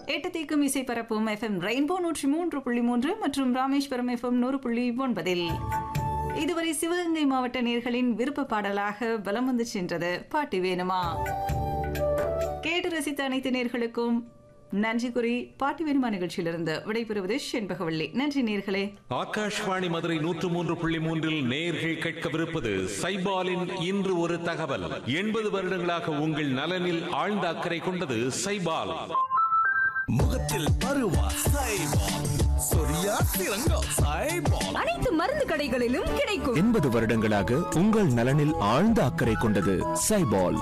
எட்டு தீக்கும் இசை பரப்பும் எஃப்எம் ரெயின்போ நூற்றி மூன்று புள்ளி மூன்று மற்றும் ராமேஸ்வரம் எஃப்எம் நூறு புள்ளி ஒன்பதில் இதுவரை சிவகங்கை மாவட்ட நேர்களின் விருப்ப பாடலாக பலம் வந்து சென்றது பாட்டு வேணுமா கேட்டு ரசித்த அனைத்து நேர்களுக்கும் நன்றி கூறி பாட்டு வேணுமா நிகழ்ச்சியிலிருந்து விடைபெறுவது செண்பகவள்ளி நன்றி நேர்களே ஆகாஷ்வாணி மதுரை நூற்று மூன்று புள்ளி மூன்றில் நேர்கள் கேட்கவிருப்பது சைபாலின் இன்று ஒரு தகவல் எண்பது வருடங்களாக உங்கள் நலனில் ஆழ்ந்த அக்கறை கொண்டது சைபால் முகத்தில் பருவா சைபால் சொரியா சிறங்கா சைபால் அனைத்து மருந்து கடைகளிலும் கிடைக்கும் எண்பது வருடங்களாக உங்கள் நலனில் ஆழ்ந்த அக்கறை கொண்டது சைபால்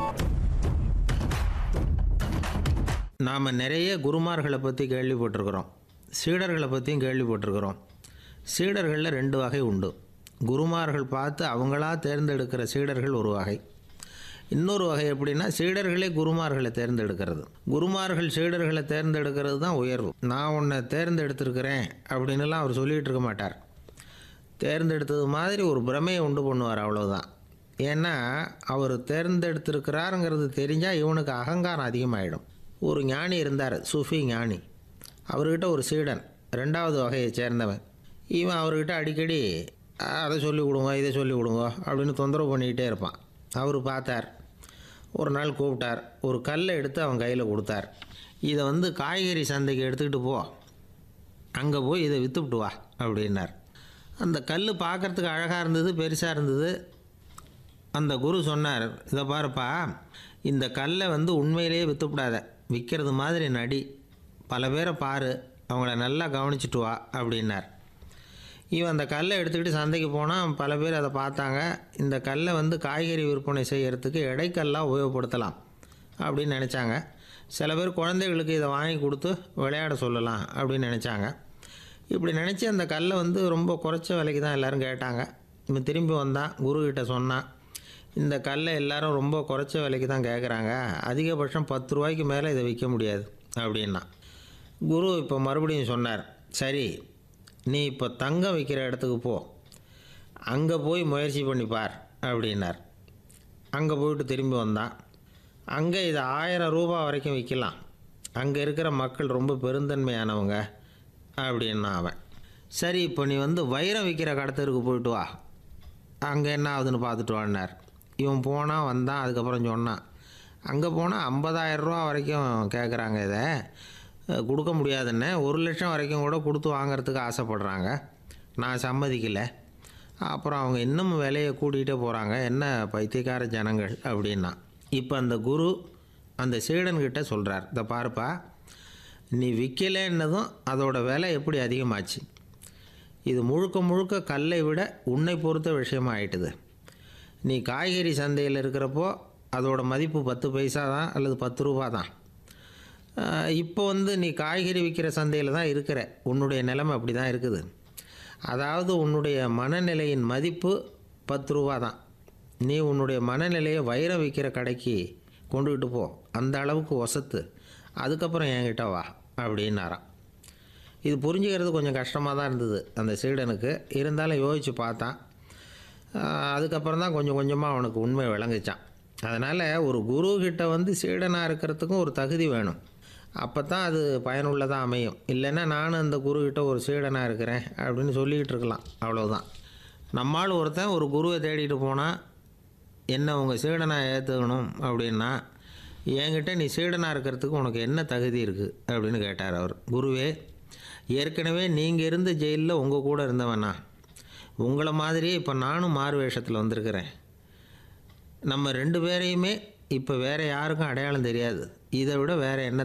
நாம் நிறைய குருமார்களை பற்றி கேள்விப்பட்டிருக்கிறோம் சீடர்களை பற்றியும் கேள்விப்பட்டிருக்கிறோம் சீடர்களில் ரெண்டு வகை உண்டு குருமார்கள் பார்த்து அவங்களா தேர்ந்தெடுக்கிற சீடர்கள் ஒரு வகை இன்னொரு வகை எப்படின்னா சீடர்களே குருமார்களை தேர்ந்தெடுக்கிறது குருமார்கள் சீடர்களை தேர்ந்தெடுக்கிறது தான் உயர்வு நான் உன்னை தேர்ந்தெடுத்திருக்கிறேன் அப்படின்னுலாம் அவர் சொல்லிகிட்டு இருக்க மாட்டார் தேர்ந்தெடுத்தது மாதிரி ஒரு பிரமையை உண்டு பண்ணுவார் அவ்வளவுதான் ஏன்னா அவர் தேர்ந்தெடுத்திருக்கிறாருங்கிறது தெரிஞ்சால் இவனுக்கு அகங்காரம் அதிகமாகிடும் ஒரு ஞானி இருந்தார் சூஃபி ஞானி அவர்கிட்ட ஒரு சீடன் ரெண்டாவது வகையை சேர்ந்தவன் இவன் அவர்கிட்ட அடிக்கடி அதை சொல்லி கொடுங்க இதை சொல்லி கொடுங்க அப்படின்னு தொந்தரவு பண்ணிக்கிட்டே இருப்பான் அவர் பார்த்தார் ஒரு நாள் கூப்பிட்டார் ஒரு கல்லை எடுத்து அவன் கையில் கொடுத்தார் இதை வந்து காய்கறி சந்தைக்கு எடுத்துக்கிட்டு போ அங்கே போய் இதை விற்றுவிட்டு வா அப்படின்னார் அந்த கல் பார்க்கறதுக்கு அழகாக இருந்தது பெருசாக இருந்தது அந்த குரு சொன்னார் இதை பாருப்பா இந்த கல்லை வந்து உண்மையிலேயே விற்றுவிடாத விற்கிறது மாதிரி நடி பல பேரை பாரு அவங்கள நல்லா கவனிச்சிட்டு வா அப்படின்னார் இவன் அந்த கல்லை எடுத்துக்கிட்டு சந்தைக்கு போனால் பல பேர் அதை பார்த்தாங்க இந்த கல்லை வந்து காய்கறி விற்பனை செய்கிறதுக்கு இடைக்கல்லாக உபயோகப்படுத்தலாம் அப்படின்னு நினச்சாங்க சில பேர் குழந்தைகளுக்கு இதை வாங்கி கொடுத்து விளையாட சொல்லலாம் அப்படின்னு நினச்சாங்க இப்படி நினச்சி அந்த கல்லை வந்து ரொம்ப குறைச்ச விலைக்கு தான் எல்லோரும் கேட்டாங்க இவன் திரும்பி வந்தான் குருக்கிட்ட சொன்னான் இந்த கல்லை எல்லாரும் ரொம்ப குறைச்ச விலைக்கு தான் கேட்குறாங்க அதிகபட்சம் பத்து ரூபாய்க்கு மேலே இதை விற்க முடியாது அப்படின்னா குரு இப்போ மறுபடியும் சொன்னார் சரி நீ இப்போ தங்கம் விற்கிற இடத்துக்கு போ அங்கே போய் முயற்சி பண்ணி பார் அப்படின்னார் அங்கே போயிட்டு திரும்பி வந்தான் அங்கே இது ஆயிரம் ரூபா வரைக்கும் விற்கலாம் அங்கே இருக்கிற மக்கள் ரொம்ப பெருந்தன்மையானவங்க அப்படின்னா அவன் சரி இப்போ நீ வந்து வைரம் விற்கிற கடத்தருக்கு போயிட்டு வா அங்கே என்ன ஆகுதுன்னு பார்த்துட்டு வான்னார் இவன் போனான் வந்தான் அதுக்கப்புறம் சொன்னான் அங்கே போனால் ஐம்பதாயிரம் ரூபா வரைக்கும் கேட்குறாங்க இதை அஹ், கொடுக்க முடியாதுன்னு ஒரு லட்சம் வரைக்கும் கூட கொடுத்து வாங்குறதுக்கு ஆசைப்படுறாங்க நான் சம்மதிக்கலை அப்புறம் அவங்க இன்னும் விலையை கூட்டிகிட்டே போகிறாங்க என்ன பைத்தியக்கார ஜனங்கள் அப்படின்னா இப்போ அந்த குரு அந்த சீடன்கிட்ட சொல்கிறார் இதை பாருப்பா நீ விற்கலைன்னதும் அதோட விலை எப்படி அதிகமாச்சு இது முழுக்க முழுக்க கல்லை விட உன்னை பொறுத்த விஷயமா ஆயிட்டுது நீ காய்கறி சந்தையில் இருக்கிறப்போ அதோட மதிப்பு பத்து பைசா தான் அல்லது பத்து ரூபா தான் ஆஹ் இப்போ வந்து நீ காய்கறி விற்கிற சந்தையில் தான் இருக்கிற உன்னுடைய நிலைமை அப்படி தான் இருக்குது அதாவது உன்னுடைய மனநிலையின் மதிப்பு பத்து ரூபா தான் நீ உன்னுடைய மனநிலையை வைரம் விற்கிற கடைக்கு கொண்டுக்கிட்டு போ அந்த அளவுக்கு ஒசத்து அதுக்கப்புறம் என்கிட்ட வா அப்படின்னாராம் இது புரிஞ்சுக்கிறது கொஞ்சம் கஷ்டமாக தான் இருந்தது அந்த சீடனுக்கு இருந்தாலும் யோசித்து பார்த்தான் ஆஹ் அதுக்கப்புறம் தான் கொஞ்சம் கொஞ்சமாக அவனுக்கு உண்மை விளங்குச்சான் அதனால் ஒரு குரு கிட்ட வந்து சீடனாக இருக்கிறதுக்கும் ஒரு தகுதி வேணும் அப்போ தான் அது பயனுள்ளதாக அமையும் இல்லைன்னா நானும் அந்த குரு கிட்ட ஒரு சீடனாக இருக்கிறேன் அப்படின்னு சொல்லிக்கிட்டு இருக்கலாம் அவ்வளவுதான் நம்மால் ஒருத்தன் ஒரு குருவை தேடிட்டு போனால் என்ன உங்கள் சீடனாக ஏற்றுக்கணும் அப்படின்னா என்கிட்ட நீ சீடனாக இருக்கிறதுக்கு உனக்கு என்ன தகுதி இருக்குது அப்படின்னு கேட்டார் அவர் குருவே ஏற்கனவே நீங்கள் இருந்த ஜெயிலில் உங்கள் கூட இருந்தவனா உங்களை மாதிரியே இப்போ நானும் மாறு வேஷத்தில் வந்திருக்கிறேன் நம்ம ரெண்டு பேரையுமே இப்போ வேறு யாருக்கும் அடையாளம் தெரியாது இதை விட வேறு என்ன